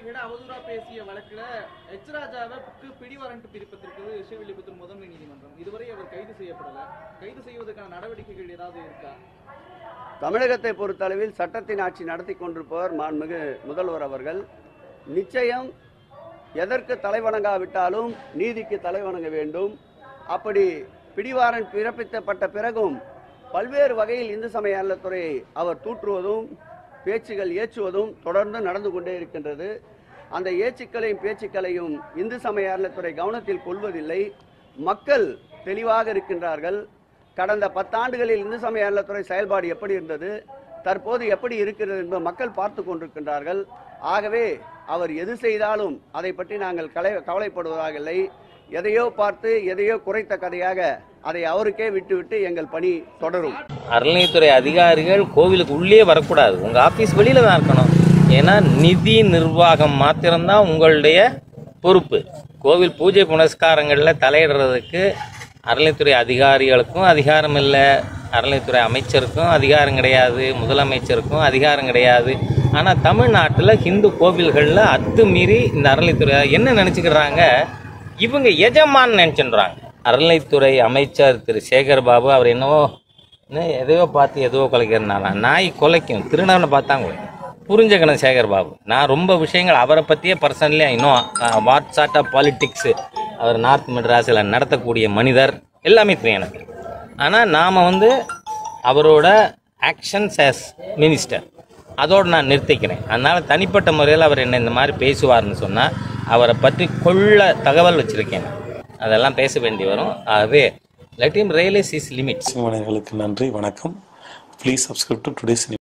நடிகையிட அவதூறா பேசிய வழக்குல எச் ராஜாவுக்கு பிடிவாரண்ட் பிரிப்பதற்கு ஸ்ரீவில்லிபுத்தூர் முதன்மை நீதிமன்றம் இதுவரை அவர் கைது செய்யப்படல கைது செய்வதற்கான நடவடிக்கைகள் ஏதாவது இருக்கா தமிழகத்தை பொறுத்தளவில் சட்டத்தின் ஆட்சி நடத்தி கொண்டிருப்பவர் மாண்புமிகு முதல்வர் அவர்கள் நிச்சயம் எதற்கு தலைவணங்காவிட்டாலும் நீதிக்கு தலைவணங்க வேண்டும் அப்படி பிடிவாரன் பிறப்பிக்கப்பட்ட பிறகும் பல்வேறு வகையில் இந்து சமய அறநிலையத்துறையை அவர் தூற்றுவதும் பேச்சுகள் ஏற்றுவதும் தொடர்ந்து நடந்து கொண்டே இருக்கின்றது அந்த ஏச்சுக்களையும் பேச்சுக்களையும் இந்து சமய அறநிலையத்துறை கவனத்தில் கொள்வதில்லை மக்கள் தெளிவாக இருக்கின்றார்கள் கடந்த பத்தாண்டுகளில் இந்து சமய அறநிலையத்துறை செயல்பாடு எப்படி இருந்தது தற்போது எப்படி இருக்கிறது என்பதை மக்கள் பார்த்து கொண்டிருக்கின்றார்கள் ஆகவே அவர் எது செய்தாலும் அதை பற்றி நாங்கள் கலை கவலைப்படுவதாக இல்லை எதையோ பார்த்து எதையோ குறைத்த கதையாக அதை அவருக்கே விட்டுவிட்டு எங்கள் பணி தொடரும் அறநிலையத்துறை அதிகாரிகள் கோவிலுக்கு உள்ளே வரக்கூடாது உங்கள் ஆஃபீஸ் வெளியில் தான் இருக்கணும் ஏன்னா நிதி நிர்வாகம் மாத்திரம்தான் உங்களுடைய பொறுப்பு கோவில் பூஜை புனஸ்காரங்களில் தலையிடுறதுக்கு அறநிலையத்துறை அதிகாரிகளுக்கும் அதிகாரம் இல்லை அறநிலையத்துறை அமைச்சருக்கும் அதிகாரம் கிடையாது முதலமைச்சருக்கும் அதிகாரம் கிடையாது ஆனால் தமிழ்நாட்டில் ஹிந்து கோவில்களில் அத்துமீறி இந்த அறநிலையத்துறை என்ன நினச்சிக்கிறாங்க இவங்க எஜமான் நினச்சின்றாங்க அறநிலைத்துறை அமைச்சர் திரு சேகர் பாபு அவர் என்னவோ என்ன எதையோ பார்த்து எதுவோ கொலைக்கிறனால நாய் கொலைக்கும் திருநவனை பார்த்தா கொலைக்கும் புரிஞ்சுக்கணும் சேகர் பாபு நான் ரொம்ப விஷயங்கள் அவரை பற்றியே பர்சனலி இன்னும் வாட்ஸ்ஆட் ஆஃப் பாலிட்டிக்ஸு அவர் நார்த் மெட்ராஸில் நடத்தக்கூடிய மனிதர் எல்லாமே தெரியும் எனக்கு ஆனால் நாம் வந்து அவரோட ஆக்ஷன்ஸ் as மினிஸ்டர் அதோடு நான் நிறுத்திக்கிறேன் அதனால் தனிப்பட்ட முறையில் அவர் என்ன இந்த மாதிரி பேசுவார்னு சொன்னால் அவரை பற்றி கொள்ள தகவல் வச்சுருக்கேன் அதெல்லாம் பேச வேண்டி வரும் ஆகவே let him realise his limits சினிமானியர்களுக்கு நன்றி வணக்கம் ப்ளீஸ் சப்ஸ்கிரைப் டு டுடேஸ்